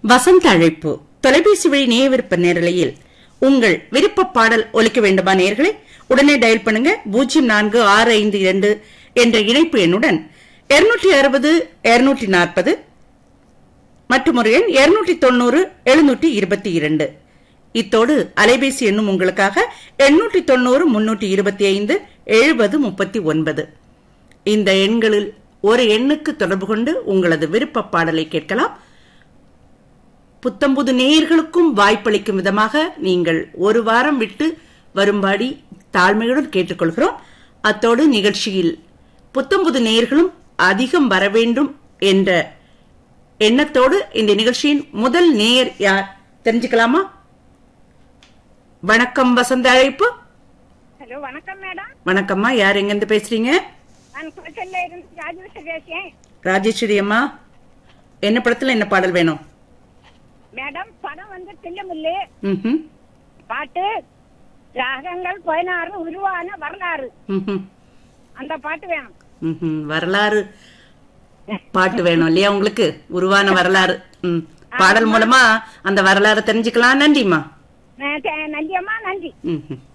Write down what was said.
வசந்த அழைப்பு தொலைபேசி வழி நேய விருப்ப நேரலையில் உங்கள் விருப்ப பாடல் ஒலிக்க வேண்டுமா நேயர்களே உடனே டயல் பண்ணுங்க பூஜ்ஜியம் நான்கு ஆறு ஐந்து இரண்டு என்ற இணைப்பு எண்ணுடன் இருநூற்றி அறுபது இருநூற்றி நாற்பது மற்றும் ஒரு எண் இருநூற்றி தொண்ணூறு எழுநூற்றி இருபத்தி இரண்டு இத்தோடு அலைபேசி எண்ணும் உங்களுக்காக எண்ணூற்றி தொண்ணூறு முன்னூற்றி இருபத்தி ஐந்து எழுபது முப்பத்தி ஒன்பது இந்த எண்களில் ஒரு எண்ணுக்கு தொடர்பு கொண்டு உங்களது விருப்ப பாடலை கேட்கலாம் புத்தம்புது நேயர்களுக்கும் வாய்ப்பளிக்கும் விதமாக நீங்கள் ஒரு வாரம் விட்டு வரும்படி தாழ்மையுடன் கேட்டுக்கொள்கிறோம் அத்தோடு நிகழ்ச்சியில் புத்தம்புது நேயர்களும் அதிகம் வர வேண்டும் என்ற எண்ணத்தோடு இந்த நிகழ்ச்சியின் முதல் நேயர் யார் தெரிஞ்சுக்கலாமா வணக்கம் வசந்த அழைப்பு ஹலோ வணக்கம் மேடம் வணக்கம்மா யார் எங்கிருந்து பேசுறீங்க நான் குளச்சல்ல இருந்து ராஜேஸ்வரி பேசுறேன் ராஜேஸ்வரி அம்மா என்ன படத்துல என்ன பாடல் வேணும் மேடம் படம் வந்து தில்லுமுல்லு ம்ஹும், பாட்டு ராகங்கள் பதினாறு உருவான வரலாறு ம்ஹும், அந்த பாட்டு வேணும் ம்ஹும். வரலாறு பாட்டு வேணும் இல்லையா உங்களுக்கு உருவான வரலாறு ம். பாடல் மூலமா அந்த வரலாறு தெரிஞ்சுக்கலாம் நன்றிம்மா ந- த- நன்றியம்மா நன்றி ம்ஹும்.